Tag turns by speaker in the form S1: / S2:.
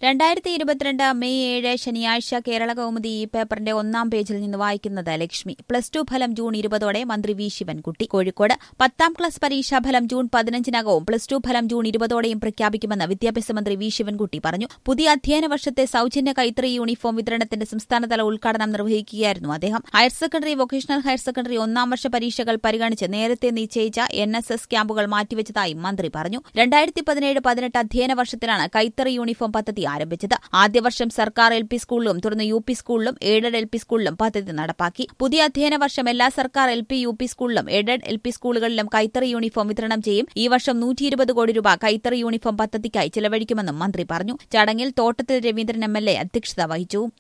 S1: രണ്ടായിരത്തി ഇരുപത്തിരണ്ട് മെയ് ഏഴ് ശനിയാഴ്ച കേരള കൗമുദി ഈ പേപ്പറിന്റെ ഒന്നാം പേജിൽ നിന്ന് വായിക്കുന്നത് ലക്ഷ്മി പ്ലസ് ടു ഫലം ജൂൺ ഇരുപതോടെ മന്ത്രി വി ശിവൻകുട്ടി കോഴിക്കോട് പത്താം ക്ലാസ് പരീക്ഷാ ഫലം ജൂൺ പതിനഞ്ചിനകവും പ്ലസ് ടു ഫലം ജൂൺ ഇരുപതോടെയും പ്രഖ്യാപിക്കുമെന്ന് വിദ്യാഭ്യാസ മന്ത്രി വി ശിവൻകുട്ടി പറഞ്ഞു പുതിയ അധ്യയന വർഷത്തെ സൌജന്യ കൈത്തറി യൂണിഫോം വിതരണത്തിന്റെ സംസ്ഥാനതല ഉദ്ഘാടനം നിർവഹിക്കുകയായിരുന്നു അദ്ദേഹം higher secondary vocational higher secondary ഒന്നാം വർഷ പരീക്ഷകൾ പരിഗണിച്ച് നേരത്തെ നിശ്ചയിച്ച എൻ എസ് എസ് ക്യാമ്പുകൾ മാറ്റിവെച്ചതായും മന്ത്രി പറഞ്ഞു രണ്ടായിരത്തി പതിനേഴ് പതിനെട്ട് അധ്യയന വർഷത്തിലാണ് കൈത്തറി യൂണിഫോം പദ്ധതി ആരംഭിച്ചത് ആദ്യ വർഷം സർക്കാർ എൽ പി സ്കൂളിലും തുടർന്ന് യു പി സ്കൂളിലും എയ്ഡഡ് എൽ പി സ്കൂളിലും പദ്ധതി നടപ്പാക്കി പുതിയ അധ്യയന വർഷം എല്ലാ സർക്കാർ എൽ പി യു പി സ്കൂളിലും എയ്ഡഡ് എൽ പി സ്കൂളുകളിലും കൈത്തറി യൂണിഫോം വിതരണം ചെയ്യും ഈ വർഷം നൂറ്റി ഇരുപത് കോടി രൂപ കൈത്തറി യൂണിഫോം പദ്ധതിക്കായി ചിലവഴിക്കുമെന്നും മന്ത്രി പറഞ്ഞു ചടങ്ങിൽ തോട്ടത്തിൽ രവീന്ദ്രൻ എം എൽ എ അധ്യക്ഷത വഹിച്ചു